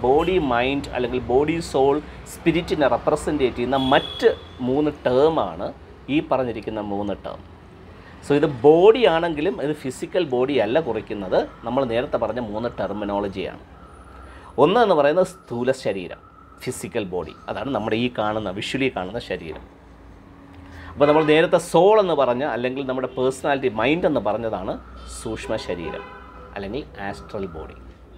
body mind അല്ലെങ്കിൽ body soul സ്പിരിറ്റിനെ represent ചെയ്യുന്ന മറ്റ് മൂന്ന് ടേമാണ് ഈ പറഞ്ഞിരിക്കുന്ന മൂന്ന് ടേം സോ ഇത് ബോഡി ആണെങ്കിലും ഇത് ഫിസിക്കൽ ബോഡി അല്ല കുറിക്കുന്നത് നമ്മൾ നേരത്തെ പറഞ്ഞ മൂന്ന് ടെർമിനോളജിയാണ് ഒന്ന് എന്ന് പറയുന്നത് സ്ഥൂല ശരീരം ഫിസിക്കൽ ബോഡി അതാണ് നമ്മുടെ ഈ കാണുന്ന വിഷ്വലി കാണുന്ന ശരീരം അപ്പോൾ നമ്മൾ നേരത്തെ സോൾ എന്ന് പറഞ്ഞ അല്ലെങ്കിൽ നമ്മുടെ പേഴ്സണാലിറ്റി മൈൻഡ് എന്ന് പറഞ്ഞതാണ് സൂക്ഷ്മ ശരീരം അല്ലെങ്കിൽ ആസ്ട്രൽ ബോഡി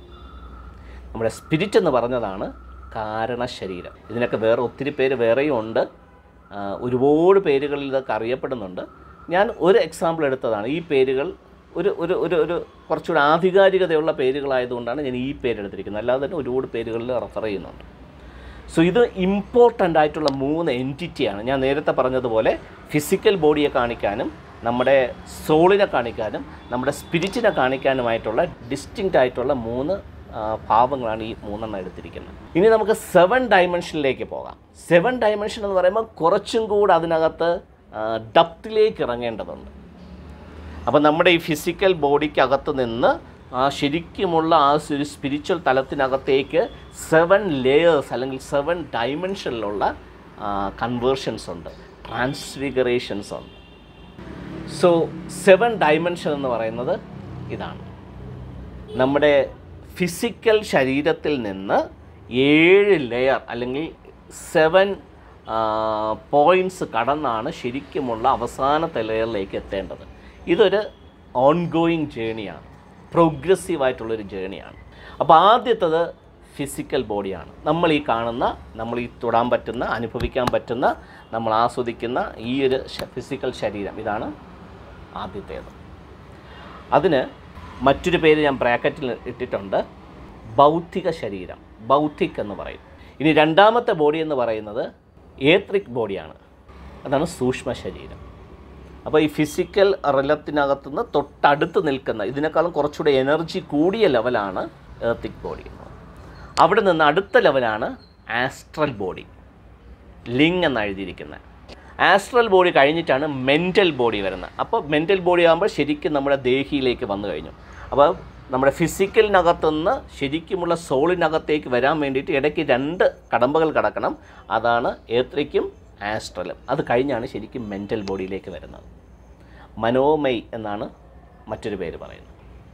നമ്മുടെ സ്പിരിറ്റ് എന്ന് പറഞ്ഞതാണ് കാരണ ശരീരം ഇതിനൊക്കെ വേറെ ഒത്തിരി പേര് വേറെയും ഉണ്ട് ആ, ഒരുപാട് പേരുകളിൽ ഇതൊക്കെ അറിയപ്പെടുന്നുണ്ട് ഞാൻ ഒരു എക്സാമ്പിൾ എടുത്തതാണ് ഈ പേരുകൾ ഒരു ഒരു ഒരു ഒരു കുറച്ചുകൂടി ആധികാരികതയുള്ള പേരുകളായതുകൊണ്ടാണ് ഞാൻ ഈ പേരെടുത്തിരിക്കുന്നത് അല്ലാതെ തന്നെ ഒരുപാട് പേരുകളിൽ റെഫർ ചെയ്യുന്നുണ്ട് സോ ഇത് ഇമ്പോർട്ടൻ്റ് ആയിട്ടുള്ള മൂന്ന് എൻറ്റിറ്റിയാണ് ഞാൻ നേരത്തെ പറഞ്ഞതുപോലെ ഫിസിക്കൽ ബോഡിയെ കാണിക്കാനും നമ്മുടെ സോളിനെ കാണിക്കാനും നമ്മുടെ സ്പിരിറ്റിനെ കാണിക്കാനുമായിട്ടുള്ള ഡിസ്റ്റിങ്റ്റ് ആയിട്ടുള്ള മൂന്ന് ആ, ഭാവങ്ങളാണ് ഈ മൂന്നെണ്ണം എടുത്തിരിക്കുന്നത് ഇനി നമുക്ക് സെവൻ ഡയമെൻഷനിലേക്ക് പോകാം സെവൻ ഡയമെൻഷൻ എന്ന് പറയുമ്പോൾ കുറച്ചും കൂടെ അതിനകത്ത് ഡപ്തിലേക്ക് ഇറങ്ങേണ്ടതുണ്ട് അപ്പോൾ നമ്മുടെ ഈ ഫിസിക്കൽ ബോഡിക്കകത്ത് നിന്ന് ആ ശരിക്കുമുള്ള ആ ഒരു സ്പിരിച്വൽ തലത്തിനകത്തേക്ക് സെവൻ ലെയേഴ്സ് അല്ലെങ്കിൽ സെവൻ ഡയമെൻഷനിലുള്ള കൺവേർഷൻസ് ഉണ്ട് ട്രാൻസ്ഫിഗറേഷൻസ് ഉണ്ട് സോ സെവൻ ഡയമെൻഷൻ എന്ന് പറയുന്നത് ഇതാണ് നമ്മുടെ ഫിസിക്കൽ ശരീരത്തിൽ നിന്ന് ഏഴ് ലെയർ അല്ലെങ്കിൽ സെവൻ പോയിൻറ്റ്സ് കടന്നാണ് ശരിക്കുമുള്ള അവസാനത്തെ ലെയറിലേക്ക് എത്തേണ്ടത് ഇതൊരു ഓൺഗോയിങ് ജേണിയാണ് പ്രോഗ്രസീവ് ആയിട്ടുള്ളൊരു ജേണിയാണ് അപ്പോൾ ആദ്യത്തത് ഫിസിക്കൽ ബോഡിയാണ് നമ്മൾ ഈ കാണുന്ന നമ്മൾ ഈ തൊടാൻ പറ്റുന്ന അനുഭവിക്കാൻ പറ്റുന്ന നമ്മൾ ആസ്വദിക്കുന്ന ഈ ഒരു ഫിസിക്കൽ ശരീരം ഇതാണ് ആദ്യത്തേത് അതിന് മറ്റൊരു പേര് ഞാൻ ബ്രാക്കറ്റിൽ ഇട്ടിട്ടുണ്ട് ബൗദ്ധിക ശരീരം ബൗദ്ധിക് എന്ന് പറയും ഇനി രണ്ടാമത്തെ ബോഡി എന്ന് പറയുന്നത് ഏത്രിക് ബോഡിയാണ് അതാണ് സൂക്ഷ്മ ശരീരം അപ്പോൾ ഈ ഫിസിക്കൽ റിലത്തിനകത്തുനിന്ന് തൊട്ടടുത്ത് നിൽക്കുന്ന ഇതിനേക്കാളും കുറച്ചുകൂടെ എനർജി കൂടിയ ലെവലാണ് ഏർത്തിക് ബോഡി എന്ന് പറയുന്നത് അവിടെ നിന്ന് അടുത്ത ലെവലാണ് ആസ്ട്രൽ ബോഡി ലിങ് എന്ന് എഴുതിയിരിക്കുന്നത് ആസ്ട്രൽ ബോഡി കഴിഞ്ഞിട്ടാണ് മെൻ്റൽ ബോഡി വരുന്നത് അപ്പോൾ മെൻ്റൽ ബോഡി ആകുമ്പോൾ ശരിക്കും നമ്മുടെ ദേഹിയിലേക്ക് വന്നു കഴിഞ്ഞു അപ്പോൾ നമ്മുടെ ഫിസിക്കലിനകത്തുനിന്ന് ശരിക്കുമുള്ള സോളിനകത്തേക്ക് വരാൻ വേണ്ടിയിട്ട് ഇടയ്ക്ക് രണ്ട് കടമ്പകൾ കടക്കണം അതാണ് ഏത്രിക്കും ആസ്ട്രലും അത് കഴിഞ്ഞാണ് ശരിക്കും മെൻ്റൽ ബോഡിയിലേക്ക് വരുന്നത് മനോമൈ എന്നാണ് മറ്റൊരു പേര് പറയുന്നത്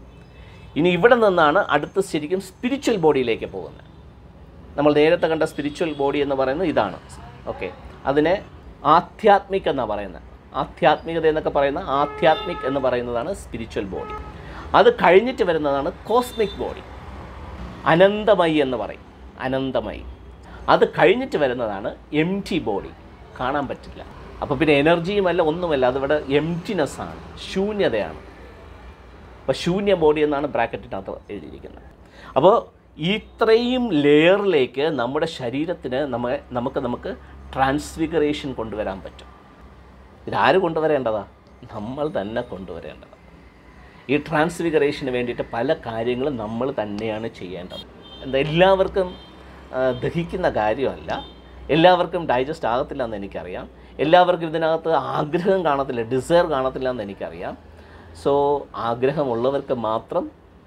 ഇനി ഇവിടെ നിന്നാണ് അടുത്ത് ശരിക്കും സ്പിരിച്വൽ ബോഡിയിലേക്ക് പോകുന്നത് നമ്മൾ നേരത്തെ കണ്ട സ്പിരിച്വൽ ബോഡി എന്ന് പറയുന്നത് ഇതാണ് ഓക്കെ അതിനെ ആധ്യാത്മിക് എന്നാണ് പറയുന്നത് ആധ്യാത്മികത എന്നൊക്കെ പറയുന്ന ആധ്യാത്മിക് എന്ന് പറയുന്നതാണ് സ്പിരിച്വൽ ബോഡി അത് കഴിഞ്ഞിട്ട് വരുന്നതാണ് കോസ്മിക് ബോഡി അനന്തമയി എന്ന് പറയും അനന്തമയി അത് കഴിഞ്ഞിട്ട് വരുന്നതാണ് എം ടി ബോഡി കാണാൻ പറ്റില്ല അപ്പോൾ പിന്നെ എനർജിയുമല്ല ഒന്നുമല്ല അതിവിടെ എംറ്റിനെസ് ആണ് ശൂന്യതയാണ് അപ്പോൾ ശൂന്യ ബോഡി എന്നാണ് ബ്രാക്കറ്റിനകത്ത് എഴുതിയിരിക്കുന്നത് അപ്പോൾ ഇത്രയും ലെയറിലേക്ക് നമ്മുടെ ശരീരത്തിന് നമ്മ നമുക്ക് നമുക്ക് ട്രാൻസ്ഫിഗറേഷൻ കൊണ്ടുവരാൻ പറ്റും ഇതാര് കൊണ്ടുവരേണ്ടതാ നമ്മൾ തന്നെ കൊണ്ടുവരേണ്ടത് ഈ ട്രാൻസ്ഫിഗറേഷന് വേണ്ടിയിട്ട് പല കാര്യങ്ങളും നമ്മൾ തന്നെയാണ് ചെയ്യേണ്ടത് എന്താ എല്ലാവർക്കും ആ, ദഹിക്കുന്ന കാര്യമല്ല എല്ലാവർക്കും ഡൈജസ്റ്റ് ആകത്തില്ല എന്ന് എനിക്കറിയാം എല്ലാവർക്കും ഇതിനകത്ത് ആഗ്രഹം കാണത്തില്ല ഡിസയർ കാണത്തില്ല എന്ന് എനിക്കറിയാം സോ ആഗ്രഹമുള്ളവർക്ക് മാത്രം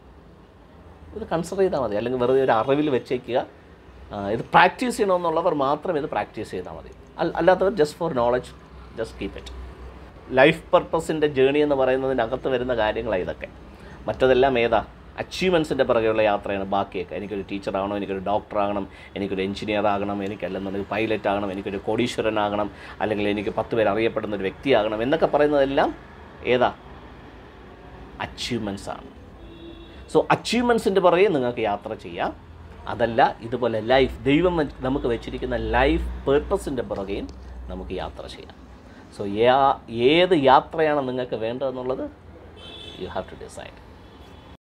ഇത് കൺസിഡർ ചെയ്താൽ മതി അല്ലെങ്കിൽ വെറുതെ ഒരു അറിവിൽ വെച്ചേക്കുക ആ, ഇത് പ്രാക്ടീസ് ചെയ്യണമെന്നുള്ളവർ മാത്രം ഇത് പ്രാക്ടീസ് ചെയ്താൽ മതി അൽ- അല്ലാത്തവർ just for knowledge just keep it life പർപ്പസിൻ്റെ ജേണി എന്ന് പറയുന്നതിനകത്ത് വരുന്ന കാര്യങ്ങളാണ് ഇതൊക്കെ മറ്റതെല്ലാം ഏതാ അച്ചീവ്മെൻറ്റ്സിൻ്റെ പിറകെയുള്ള യാത്രയാണ് ബാക്കിയൊക്കെ എനിക്കൊരു ടീച്ചറാകണം എനിക്കൊരു ഡോക്ടർ ആകണം എനിക്കൊരു എഞ്ചിനീയർ ആകണം എനിക്കല്ലെന്നുണ്ടെങ്കിൽ പൈലറ്റ് ആകണം എനിക്കൊരു കോടീശ്വരനാകണം അല്ലെങ്കിൽ എനിക്ക് പത്ത് പേര് അറിയപ്പെടുന്ന ഒരു വ്യക്തിയാകണം എന്നൊക്കെ പറയുന്നതെല്ലാം ഏതാ അച്ചീവ്മെൻറ്റ്സ് ആണ് സോ അച്ചീവ്മെൻറ്റ്സിൻ്റെ പുറകെ നിങ്ങൾക്ക് യാത്ര ചെയ്യാം അതല്ല ഇതുപോലെ ലൈഫ് ദൈവം വെ- നമുക്ക് വെച്ചിരിക്കുന്ന ലൈഫ് പേർപ്പസിൻ്റെ പുറകെയും നമുക്ക് യാത്ര ചെയ്യാം സോ ഏത് യാത്രയാണ് നിങ്ങൾക്ക് വേണ്ടതെന്നുള്ളത് യു ഹാവ് ടു ഡിസൈഡ്